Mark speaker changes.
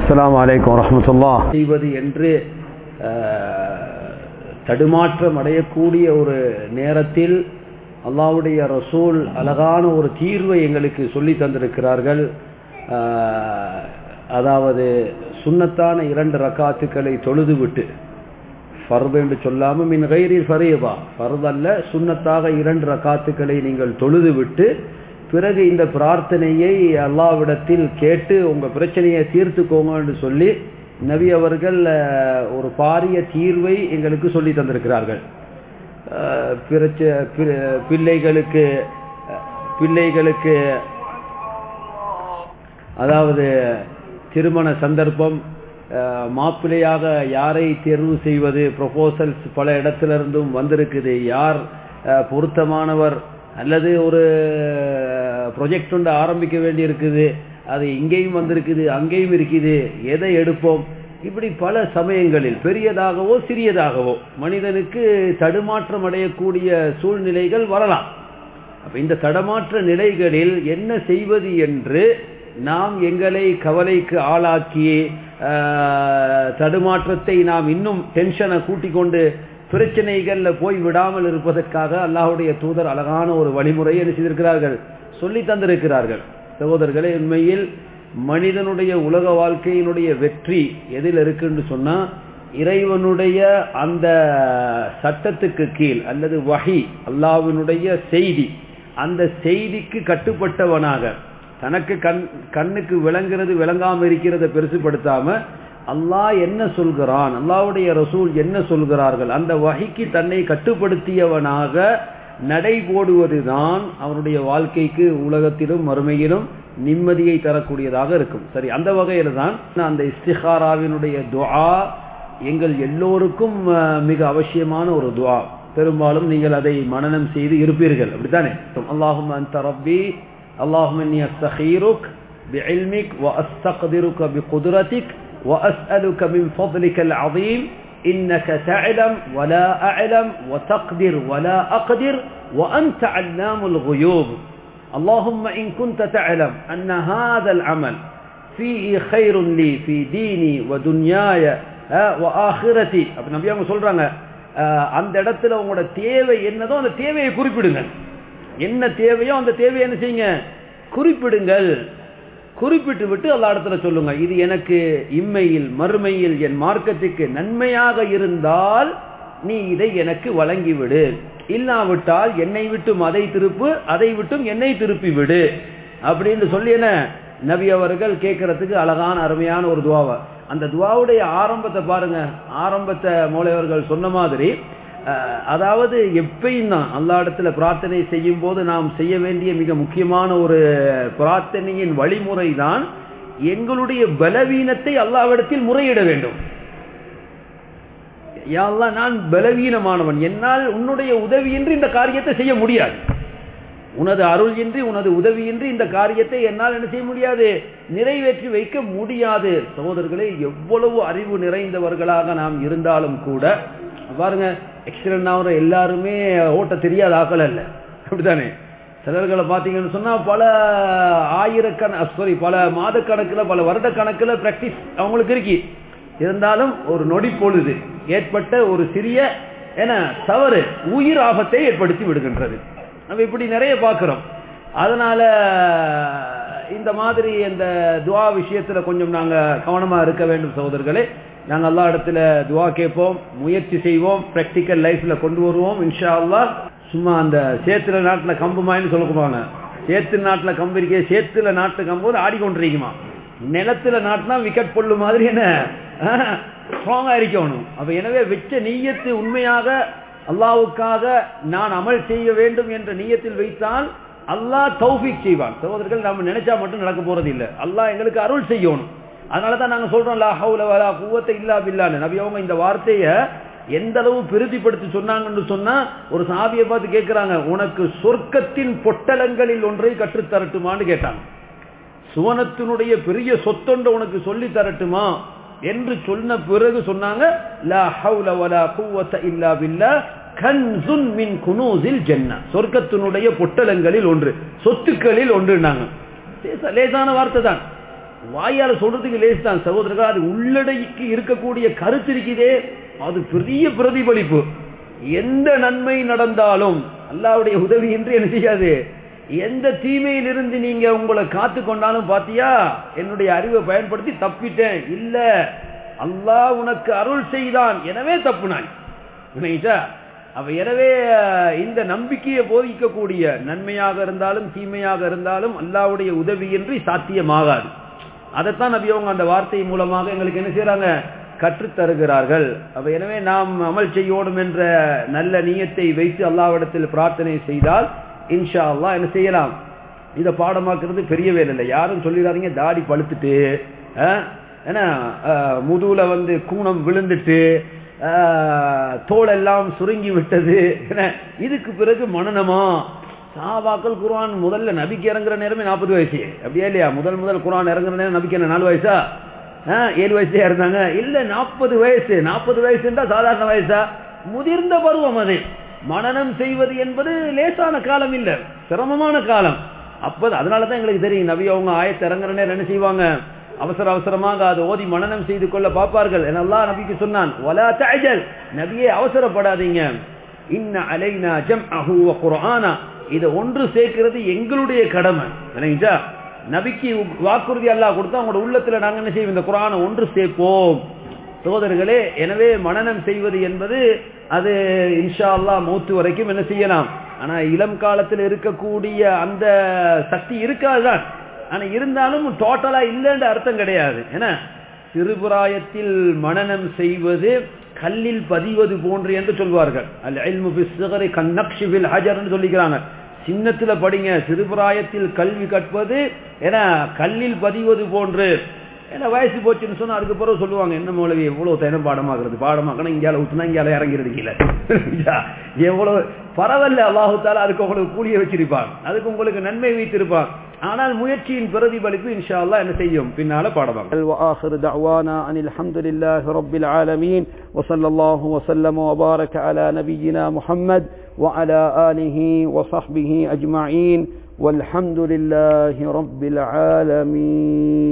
Speaker 1: அஸ்ஸலாமு அலைக்கும் வரஹ்மத்துல்லாஹ்
Speaker 2: செய்வது என்று அஹ், தடுமாற்றம் அடையக்கூடிய ஒரு நேரத்தில் அல்லாஹ்வுடைய ரசூல் அழகான ஒரு தீர்வை எங்களுக்கு சொல்லி தந்திருக்கிறார்கள் அஹ், அதாவது சுன்னத்தான இரண்டு ரக்காத்துக்களை தொழுது விட்டு ஃபர்து என்று சொல்லாம மின் கைரில் ஃபரீதா ஃபர்து அல்ல சுன்னத்தாக இரண்டு ரக்காத்துக்களை நீங்கள் தொழுது விட்டு பிறகு இந்த பிரார்த்தனையை அல்லாவிடத்தில் கேட்டு உங்க பிரச்சனையை தீர்த்துக்கோங்க என்று சொல்லி நபி அவர்கள் அஹ், ஒரு பாரிய தீர்வை எங்களுக்கு சொல்லி தந்திருக்கிறார்கள் அஹ், பிரச்ச- பி- பிள்ளைகளுக்கு அஹ், பிள்ளைகளுக்கு அதாவது திருமண சந்தர்ப்பம் அஹ், மாப்பிள்ளையாக யாரை தேர்வு செய்வது ப்ரொபோசல்ஸ் பல இடத்திலிருந்தும் வந்திருக்குது யார் அஹ், பொருத்தமானவர் அல்லது ஒரு ப்ரொஜெக்ட் ஒன்று ஆரம்பிக்க வேண்டி இருக்குது அது இங்கேயும் வந்திருக்குது அங்கேயும் இருக்குது எதை எடுப்போம் இப்படி பல சமயங்களில் பெரியதாகவோ சிறியதாகவோ மனிதனுக்கு தடுமாற்றம் அடையக்கூடிய சூழ்நிலைகள் வரலாம் அப்ப இந்த தடமாற்ற நிலைகளில் என்ன செய்வது என்று நாம் எங்களை கவலைக்கு ஆளாக்கி ஆஹ், தடுமாற்றத்தை நாம் இன்னும் டென்ஷனை கூட்டிக் கொண்டு பிரச்சனைகள்ல போய் விடாமல் இருப்பதற்காக அல்லாஹ்வுடைய தூதர் அழகான ஒரு வழிமுறையை என்ன செய்திருக்கிறார்கள் சொல்லி தந்திருக்கிறார்கள் சகோதரர்களே உண்மையில் மனிதனுடைய உலக வாழ்க்கையினுடைய வெற்றி எதில் இருக்குன்னு சொன்னா இறைவனுடைய அந்த சட்டத்துக்கு கீழ் அல்லது வஹி அல்லாஹ்வினுடைய செய்தி அந்த செய்திக்கு கட்டுப்பட்டவனாக தனக்கு கண் கண்ணுக்கு விளங்குறது விளங்காம இருக்கிறத பெருசுபடுத்தாம அல்லாஹ் என்ன சொல்கிறான் அல்லாஹ்வுடைய ரசூல் என்ன சொல்கிறார்கள் அந்த வகைக்கு தன்னை கட்டுப்படுத்தியவனாக நடை போடுவதுதான் அவனுடைய வாழ்க்கைக்கு உலகத்திலும் மறுமையிலும் நிம்மதியை தரக்கூடியதாக இருக்கும் சரி அந்த வகையில் தான் அந்த இஸ்திஹாராவினுடைய துஆ எங்கள் எல்லோருக்கும் அஹ், மிக அவசியமான ஒரு துஆ பெரும்பாலும் நீங்கள் அதை மனனம் செய்து இருப்பீர்கள் அப்படித்தானே அல்லாஹும் அந்த ரப்பி اللهم اني استخيرك بعلمك واستقدرك بقدرتك واسالك من فضلك العظيم انك تعلم ولا اعلم وتقدر ولا اقدر وانت علام الغيوب اللهم ان كنت تعلم ان هذا العمل فيه خير لي في ديني ودنياي آه، واخرتي அப்ப நபி அவங்க சொல்றாங்க ஆஹ், அந்த இடத்துல உங்களோட தேவை என்னதோ அந்த தேவையை குறிப்பிடுங்க என்ன தேவையோ அந்த தேவையை என்ன செய்யுங்க குறிப்பிடுங்கள் குறிப்பிட்டு விட்டு அல்லா இடத்துல சொல்லுங்க இது எனக்கு இம்மையில் மறுமையில் என் மார்க்கத்துக்கு நன்மையாக இருந்தால் நீ இதை எனக்கு வழங்கிவிடு இல்லாவிட்டால் என்னை விட்டும் அதை திருப்பு அதை விட்டும் என்னை திருப்பி விடு அப்படின்னு சொல்லி என்ன நபி அவர்கள் கேட்கறதுக்கு அழகான அருமையான ஒரு துவாவை அந்த துவாவுடைய ஆரம்பத்தை பாருங்க ஆரம்பத்தை மூளையவர்கள் சொன்ன மாதிரி அஹ், அதாவது எப்பயும் தான் அல்லா இடத்துல பிரார்த்தனை செய்யும் போது நாம் செய்ய வேண்டிய மிக முக்கியமான ஒரு பிரார்த்தனையின் வழிமுறை தான் எங்களுடைய பலவீனத்தை அல்லாவிடத்தில் முறையிட வேண்டும் யா அல்லாஹ் நான் பலவீனமானவன் என்னால் உன்னுடைய உதவியின்றி இந்த காரியத்தை செய்ய முடியாது உனது அருள் இன்றி உனது உதவியின்றி இந்த காரியத்தை என்னால் என்ன செய்ய முடியாது நிறைவேற்றி வைக்க முடியாது சகோதரர்களே எவ்வளவு அறிவு நிறைந்தவர்களாக நாம் இருந்தாலும் கூட பாருங்க எக்ஸிடென்ட் ஆகிற எல்லாருமே ஓட்ட தெரியாத ஆக்கள் அல்ல அப்படித்தானே சிலர்களை பார்த்தீங்கன்னு சொன்னா பல ஆயிரக்கண சாரி பல மாத கணக்கில் பல வருட கணக்கில் பிராக்டிஸ் அவங்களுக்கு இருக்கு இருந்தாலும் ஒரு நொடி பொழுது ஏற்பட்ட ஒரு சிறிய என தவறு உயிர் ஆபத்தை ஏற்படுத்தி விடுகின்றது நம்ம இப்படி நிறைய பார்க்கிறோம் அதனால இந்த மாதிரி இந்த துவா விஷயத்துல கொஞ்சம் நாங்க கவனமா இருக்க வேண்டும் சகோதரர்களே நாங்க எல்லா இடத்துல துவா கேட்போம் முயற்சி செய்வோம் பிராக்டிக்கல் லைஃப்ல கொண்டு வருவோம் இன்ஷா அல்லாஹ் சும்மா அந்த சேத்துல நாட்டுல கம்பு மாயின்னு சொல்லுவாங்க சேத்து நாட்டுல கம்பு இருக்கே சேத்துல நாட்டுல கம்பு ஆடிக்கொண்டிருக்குமா நிலத்துல நாட்டினா விக்கெட் பொல்லு மாதிரி என்ன ஸ்ட்ராங்கா இருக்கணும் அப்ப எனவே வெச்ச நீயத்து உண்மையாக அல்லாவுக்காக நான் அமல் செய்ய வேண்டும் என்ற நீயத்தில் வைத்தால் அல்லாஹ் தௌஃபீக் செய்வான் சகோதரர்கள் நாம நினைச்சா மட்டும் நடக்க போறது இல்ல அல்லாஹ் எங்களுக்கு அருள் செய்யணும் அதனால தான் நாங்க சொல்றோம் லா ஹவுல வலா குவத்த இல்லா பில்லான்னு நபி அவங்க இந்த வார்த்தைய எந்த அளவு பெருதிப்படுத்தி சொன்னாங்கன்னு சொன்னா ஒரு சாபியை பார்த்து கேட்கிறாங்க உனக்கு சொர்க்கத்தின் பொட்டலங்களில் ஒன்றை கற்றுத்தரட்டுமான்னு கேட்டாங்க சுவனத்தினுடைய பெரிய சொத்தொன்று உனக்கு சொல்லி தரட்டுமா என்று சொன்ன பிறகு சொன்னாங்க லா ஹவுல வலா குவத்த இல்லா பில்லா கன்சுன் மின் குனூசில் ஜன்னா சொர்க்கத்தினுடைய பொட்டலங்களில் ஒன்று சொத்துக்களில் ஒன்று லேசான வார்த்தை தான் வாயால சொல்றதுக்கு லேஸ் தான் சகோதரர்கள் அது உள்ளடக்கி இருக்கக்கூடிய கருத்து இருக்குதே அது பெரிய பிரதிபலிப்பு எந்த நன்மை நடந்தாலும் அல்லாவுடைய உதவியின்றி என்ன செய்யாது எந்த தீமையிலிருந்து நீங்க உங்களை காத்து கொண்டாலும் பாத்தியா என்னுடைய அறிவை பயன்படுத்தி தப்பிட்டேன் இல்ல அல்லாஹ் உனக்கு அருள் செய்தான் எனவே தப்புனாய் விளங்கிட்டா அப்ப எனவே இந்த நம்பிக்கையை போதிக்கக்கூடிய நன்மையாக இருந்தாலும் தீமையாக இருந்தாலும் அல்லாவுடைய உதவியின்றி சாத்தியமாகாது அதைத்தான் நபி அவங்க அந்த வார்த்தை மூலமாக எங்களுக்கு என்ன செய்யறாங்க கற்றுத் தருகிறார்கள் அப்ப எனவே நாம் அமல் செய்யோடும் என்ற நல்ல நீயத்தை வைத்து அல்லாவிடத்தில் பிரார்த்தனை செய்தால் இன்ஷா அல்லா என்ன செய்யலாம் இதை பாடமாக்குறது பெரிய வேலை இல்லை யாரும் சொல்லிடாதீங்க தாடி பழுத்துட்டு ஏன்னா முதுகுல வந்து கூணம் விழுந்துட்டு தோலெல்லாம் சுருங்கி விட்டது இதுக்கு பிறகு மனநமா சாபாக்கள் குரான் முதல்ல நபிக்கு இறங்குற நேரமே நாற்பது வயசு அப்படியா இல்லையா முதல் முதல் குரான் இறங்குற நேரம் நபிக்கு என்ன நாலு வயசா ஏழு வயசுலயா இருந்தாங்க இல்ல நாற்பது வயசு நாற்பது வயசுன்றா சாதாரண வயசா முதிர்ந்த பருவம் அது மனநம் செய்வது என்பது லேசான காலம் இல்ல சிரமமான காலம் அப்ப அதனாலதான் எங்களுக்கு தெரியும் நபி அவங்க ஆயத்தை இறங்குற நேரம் என்ன செய்வாங்க அவசர அவசரமாக அதை ஓதி மனநம் செய்து கொள்ள பார்ப்பார்கள் என்னெல்லாம் நபிக்கு சொன்னான் வலா தஅஜல் நபியே அவசரப்படாதீங்க இன்ன அலைனா ஜம்அஹு வ குர்ஆனா இதை ஒன்று சேர்க்கிறது எங்களுடைய கடமை இல்லைங்களா நபிக்கு வாக்குறுதி அல்லாஹ் கொடுத்தா உங்களோட உள்ளத்துல நாங்க என்ன செய்வோம் இந்த குரானை ஒன்று சேர்ப்போம் சோதர்களே எனவே மனநம் செய்வது என்பது அது இன்ஷா அல்லா மூத்து வரைக்கும் என்ன செய்யலாம் ஆனா இளம் காலத்தில் இருக்கக்கூடிய அந்த சக்தி இருக்காதுதான் ஆனா இருந்தாலும் டோட்டலா இல்லைன்ற அர்த்தம் கிடையாது ஏன்னா சிறுபிராயத்தில் மனநம் செய்வது கல்லில் பதிவது போன்று என்று சொல்வார்கள் அல் கண்ணக்ஷிபில் ஹஜர்னு சொல்லிக்கிறாங்க சின்னத்துல படிங்க சிறுபிராயத்தில் கல்வி கற்பது என கல்லில் பதிவது போன்று ஏன்னா வயசு போச்சுன்னு சொன்னா அதுக்கு பிறகு சொல்லுவாங்க என்ன மூலவி எவ்வளவு தினம் பாடமாக்குறது பாடமாக்கணும் இங்கால ஊத்துனா இங்கால இறங்கிறது கீழே எவ்வளவு பரவாயில்ல அல்லாஹுத்தால அதுக்கு உங்களுக்கு கூலிய வச்சிருப்பான் அதுக்கு உங்களுக்கு நன்மை வைத்திருப்பான் ஆனால் முயற்சியின் பிரதிபலிப்பு இன்ஷா அல்லா என்ன செய்யும் பின்னால பாடமாங்க
Speaker 1: وآخر دعوانا أن الحمد لله رب العالمين وصلى الله وسلم وبارك على نبينا محمد وعلى آله وصحبه أجمعين والحمد لله رب العالمين